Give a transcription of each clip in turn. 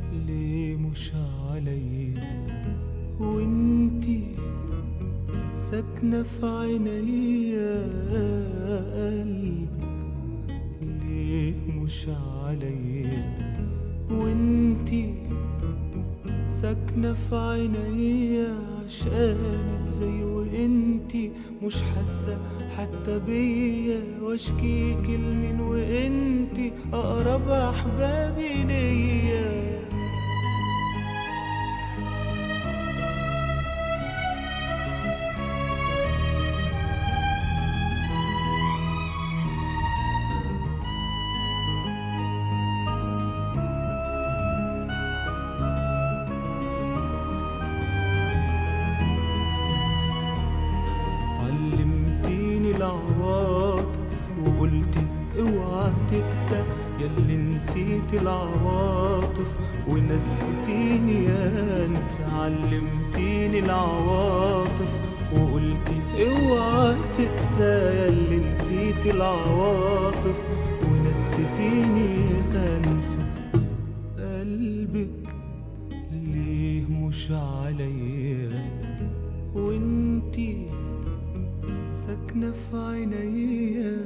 ليه مش عليا وانتي ساكنة في عينيا قلبك ليه مش عليا وانتي ساكنة في عينيا عشان ازاي وانتي مش حاسة حتى بيا واشكيك لمين وانتي اقرب احبابي ليا علمتيني العواطف وقلتي اوعى تنسى ياللي نسيت العواطف ونسيتيني يا انسى علمتيني العواطف وقلتي اوعى تنسى ياللي نسيت العواطف ونسيتيني يا انسى قلبك ليه مش عليا وانتي ساكنة في عينيا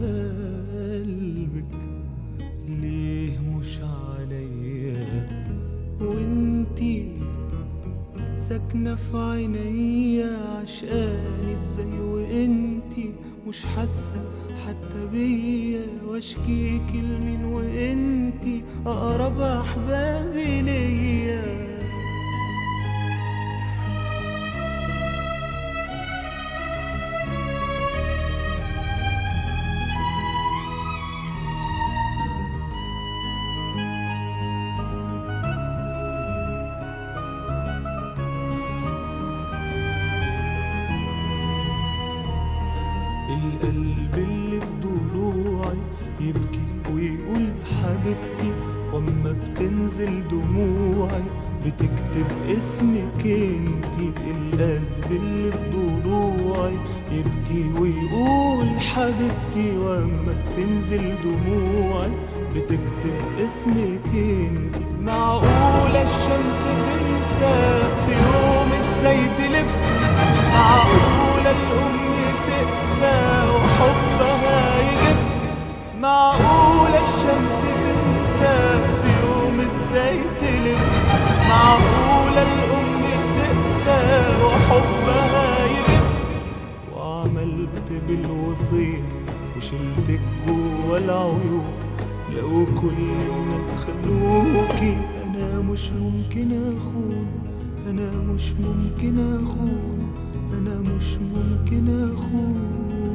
قلبك ليه مش عليا وانتي ساكنة في عينيا عشان ازاي وانتي مش حاسة حتى بيا واشكيك لمين وانتي اقرب احبابي ليا القلب اللي في ضلوعي يبكي ويقول حبيبتي واما بتنزل دموعي بتكتب اسمك انتي القلب اللي في ضلوعي يبكي ويقول حبيبتي واما بتنزل دموعي بتكتب اسمك انتي معقولة الشمس تنسى في يوم ازاي تلف معقولة الأم تقسى وحبها يجف معقولة الشمس تنسى في يوم ازاي تلف معقولة الأم تقسى وحبها يجف وعملت بالوصية وشلتك جوا العيون لو كل الناس خلوكي أنا مش ممكن أخون أنا مش ممكن أخون أنا مش ممكن أخون